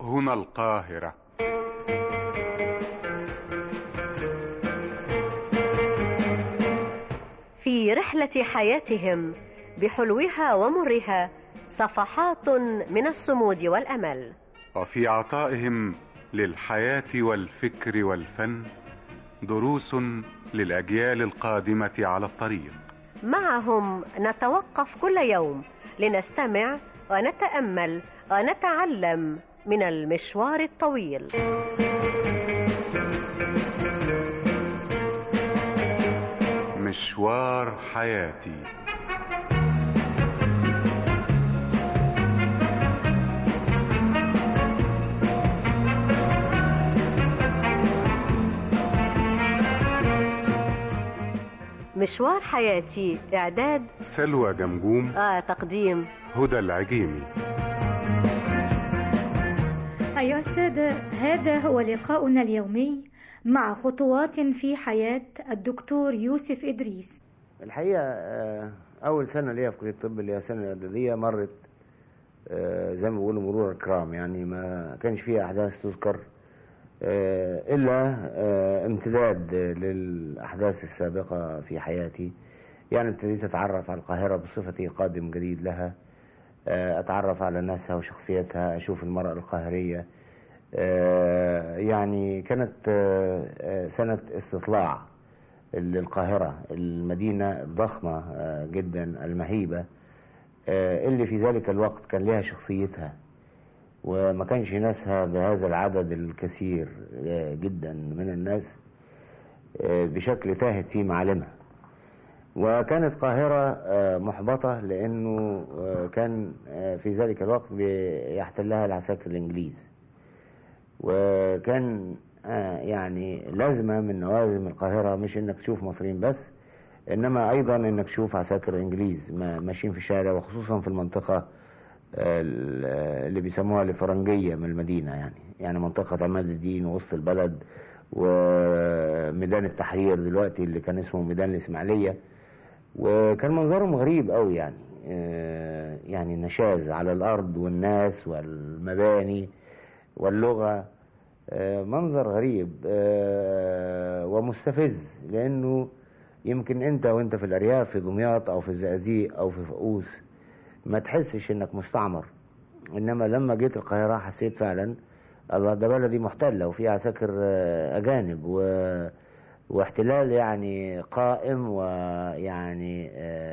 هنا القاهرة في رحلة حياتهم بحلوها ومرها صفحات من الصمود والأمل وفي عطائهم للحياة والفكر والفن دروس للأجيال القادمة على الطريق معهم نتوقف كل يوم لنستمع ونتأمل ونتعلم من المشوار الطويل مشوار حياتي مشوار حياتي إعداد سلوى جمجوم آه تقديم هدى العجيمي أيها السادة هذا هو لقاؤنا اليومي مع خطوات في حياة الدكتور يوسف إدريس الحقيقة آه، أول سنة ليا في كلية الطب اللي هي السنة الإعدادية مرت آه، زي ما بيقولوا مرور الكرام يعني ما كانش فيها أحداث تذكر آه، إلا آه، امتداد للأحداث السابقة في حياتي يعني ابتديت أتعرف على القاهرة بصفتي قادم جديد لها آه، أتعرف على ناسها وشخصيتها أشوف المرأة القاهرية آه، يعني كانت آه، آه، سنة استطلاع للقاهرة المدينة الضخمة آه، جدا المهيبة آه، اللي في ذلك الوقت كان لها شخصيتها وما كانش ناسها بهذا العدد الكثير آه، جدا من الناس آه، بشكل تاهت في معالمها وكانت قاهرة آه، محبطة لأنه آه، كان آه، في ذلك الوقت بيحتلها العساكر الإنجليز وكان آه، يعني لازمة من لوازم القاهرة مش إنك تشوف مصريين بس إنما أيضا إنك تشوف عساكر إنجليز ما- ماشيين في الشارع وخصوصا في المنطقة آه، اللي بيسموها الفرنجية من المدينة يعني يعني منطقة عماد الدين ووسط البلد وميدان التحرير دلوقتي اللي كان اسمه ميدان الإسماعيلية وكان منظرهم غريب قوي يعني آه، يعني نشاز على الأرض والناس والمباني واللغة آه، منظر غريب آه، ومستفز لأنه يمكن أنت وأنت في الأرياف في دمياط أو في الزقازيق أو في فقوس ما تحسش إنك مستعمر إنما لما جيت القاهرة حسيت فعلا الله ده بلدي محتلة وفي عساكر آه، أجانب و واحتلال يعني قائم ويعني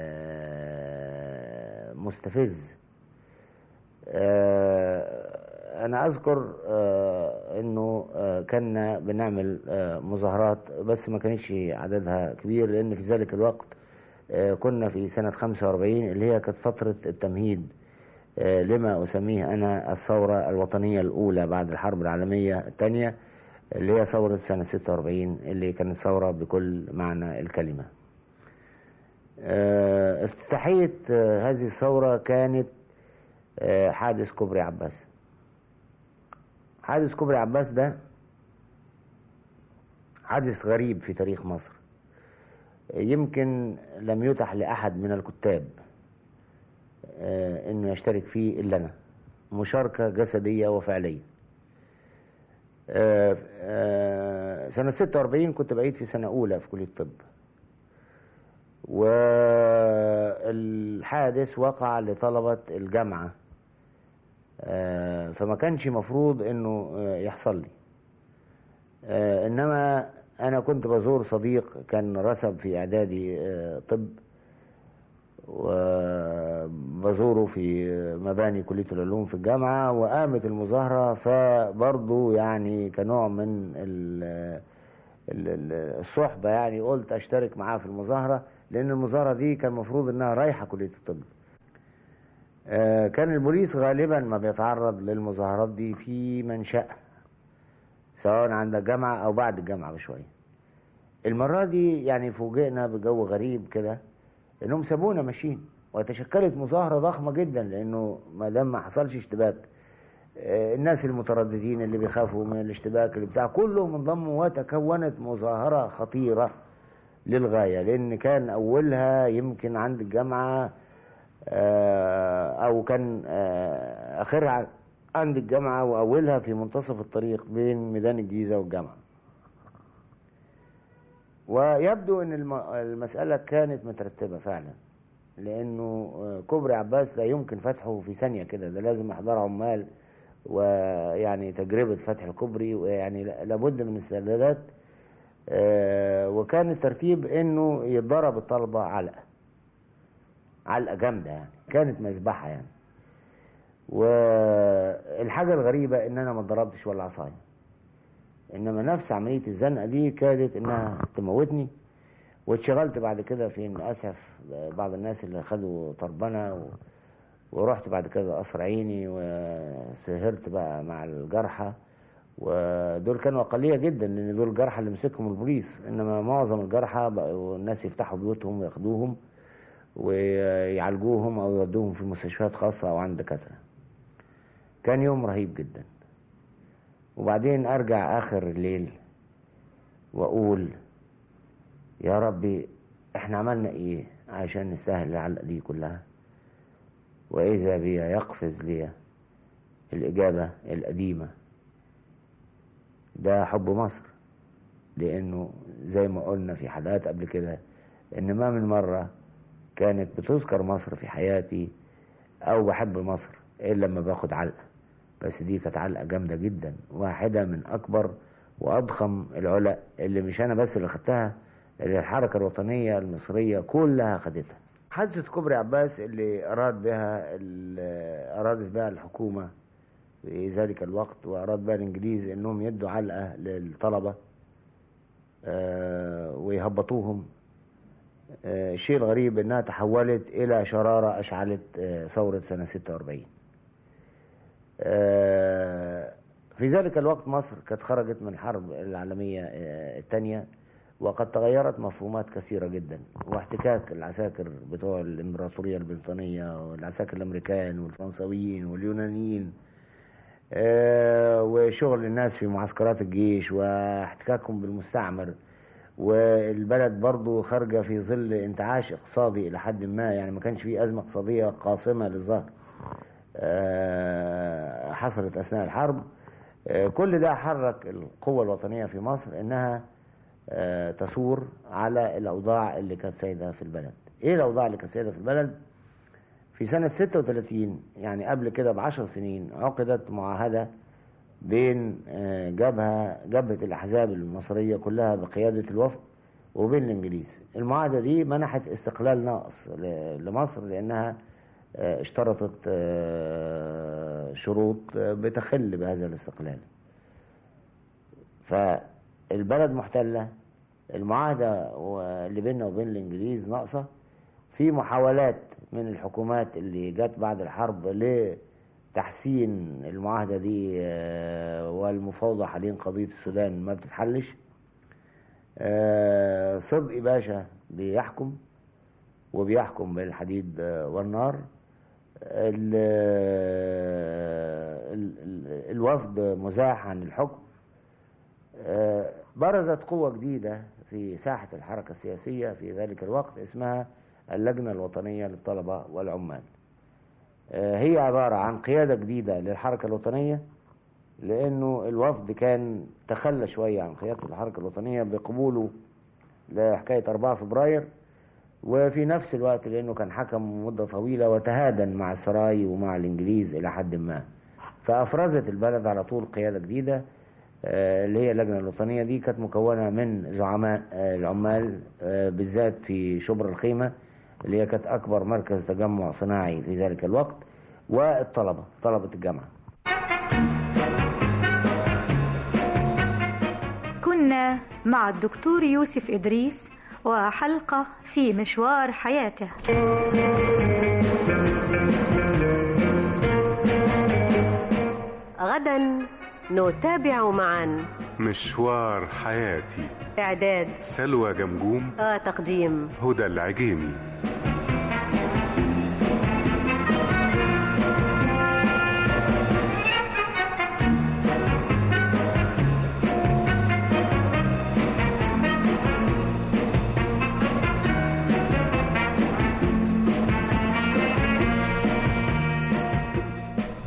آه، مستفز آه، انا اذكر آه، انه آه، كنا بنعمل آه، مظاهرات بس ما كانتش عددها كبير لان في ذلك الوقت آه، كنا في سنة 45 اللي هي كانت فترة التمهيد آه، لما أسميه أنا الثورة الوطنية الأولى بعد الحرب العالمية الثانية اللي هي ثورة سنة 46 اللي كانت ثورة بكل معنى الكلمة آه، افتتاحية آه، هذه الثورة كانت آه، حادث كوبري عباس حادث كوبري عباس ده حادث غريب في تاريخ مصر يمكن لم يتح لأحد من الكتاب آه، انه يشترك فيه الا انا مشاركة جسدية وفعلية آه، آه، سنة 46 كنت بعيد في سنة أولى في كلية الطب والحادث وقع لطلبة الجامعة آه، فما كانش مفروض انه آه، يحصل لي آه، انما انا كنت بزور صديق كان رسب في اعدادي آه، طب وبزوره في مباني كلية العلوم في الجامعة وقامت المظاهرة فبرضه يعني كنوع من ال- ال- ال- الصحبة يعني قلت اشترك معاه في المظاهرة لان المظاهرة دي كان المفروض انها رايحة كلية الطب آه، كان البوليس غالبا ما بيتعرض للمظاهرات دي في منشأ سواء عند الجامعة او بعد الجامعة بشوية المرة دي يعني فوجئنا بجو غريب كده انهم سابونا ماشيين وتشكلت مظاهرة ضخمة جدا لانه ما دام ما حصلش اشتباك آه، الناس المترددين اللي بيخافوا من الاشتباك اللي بتاع كلهم انضموا وتكونت مظاهرة خطيرة للغاية لان كان اولها يمكن عند الجامعة آه، او كان آه، اخرها عند الجامعة وأولها في منتصف الطريق بين ميدان الجيزة والجامعة ويبدو أن الم- المسألة كانت مترتبة فعلا لأنه آه، كوبري عباس لا يمكن فتحه في ثانية كده ده لازم إحضار عمال ويعني تجربة فتح الكوبري ويعني لا- لابد من استعدادات آه، وكان الترتيب انه يتضرب الطلبة علقة علقة جامدة يعني كانت مذبحة يعني والحاجة الغريبة ان انا ما اتضربتش ولا عصاية انما نفس عملية الزنقة دي كادت انها تموتني واتشغلت بعد كده في ان اسعف بعض الناس اللي خدوا طربنة و... ورحت بعد كده قصر عيني وسهرت بقى مع الجرحى ودول كانوا اقليه جدا لان دول الجرحى اللي مسكهم البوليس انما معظم الجرحى بقوا الناس يفتحوا بيوتهم وياخدوهم ويعالجوهم او يودوهم في مستشفيات خاصه او عند دكاتره كان يوم رهيب جدا وبعدين ارجع اخر الليل واقول يا ربي احنا عملنا ايه عشان نستاهل العلقه دي كلها واذا بي يقفز لي الاجابه القديمه ده حب مصر لانه زي ما قلنا في حلقات قبل كده ان ما من مره كانت بتذكر مصر في حياتي او بحب مصر الا لما باخد علقه بس دي كانت علقه جامده جدا واحده من اكبر واضخم العلق اللي مش انا بس اللي خدتها اللي الحركه الوطنيه المصريه كلها خدتها حادثه كوبري عباس اللي اراد بها ال- ارادت بها الحكومه في ذلك الوقت وأراد بقى الإنجليز إنهم يدوا علقة للطلبة آه، ويهبطوهم آه، الشيء الغريب إنها تحولت إلى شرارة أشعلت آه، ثورة سنة 46 آه، في ذلك الوقت مصر كانت خرجت من الحرب العالمية آه، الثانية وقد تغيرت مفهومات كثيرة جدا واحتكاك العساكر بتوع الإمبراطورية البريطانية والعساكر الأمريكان والفرنساويين واليونانيين آه، وشغل الناس في معسكرات الجيش واحتكاكهم بالمستعمر والبلد برضو خارجة في ظل انتعاش اقتصادي إلى حد ما يعني ما كانش في أزمة اقتصادية قاصمة للظهر آه، حصلت أثناء الحرب آه، كل ده حرك القوة الوطنية في مصر إنها آه، تثور على الأوضاع اللي كانت سائدة في البلد إيه الأوضاع اللي كانت سائدة في البلد؟ في سنة 36 يعني قبل كده بعشر سنين عقدت معاهدة بين آه، جبهة جبهة الأحزاب المصرية كلها بقيادة الوفد وبين الإنجليز المعاهدة دي منحت استقلال ناقص ل- لمصر لأنها آه، اشترطت آه، شروط آه، بتخل بهذا الاستقلال فالبلد محتلة المعاهدة و- اللي بيننا وبين الإنجليز ناقصة في محاولات من الحكومات اللي جت بعد الحرب لتحسين المعاهدة دي آه، والمفاوضة حاليا قضية السودان ما بتتحلش آه، صدقي باشا بيحكم وبيحكم بالحديد آه، والنار ال- ال- ال- الوفد مزاح عن الحكم آه، برزت قوة جديدة في ساحة الحركة السياسية في ذلك الوقت اسمها اللجنة الوطنية للطلبة والعمال آه، هي عبارة عن قيادة جديدة للحركة الوطنية لأنه الوفد كان تخلى شوية عن قيادة الحركة الوطنية بقبوله لحكاية 4 فبراير وفي نفس الوقت لأنه كان حكم مدة طويلة وتهادن مع السراي ومع الإنجليز إلى حد ما فأفرزت البلد على طول قيادة جديدة آه، اللي هي اللجنة الوطنية دي كانت مكونة من زعماء آه، العمال آه، بالذات في شبر الخيمة اللي هي كانت أكبر مركز تجمع صناعي في ذلك الوقت والطلبة طلبة الجامعة كنا مع الدكتور يوسف إدريس وحلقة في مشوار حياته غدا نتابع معا مشوار حياتي إعداد سلوى جمجوم وتقديم هدى العجيمي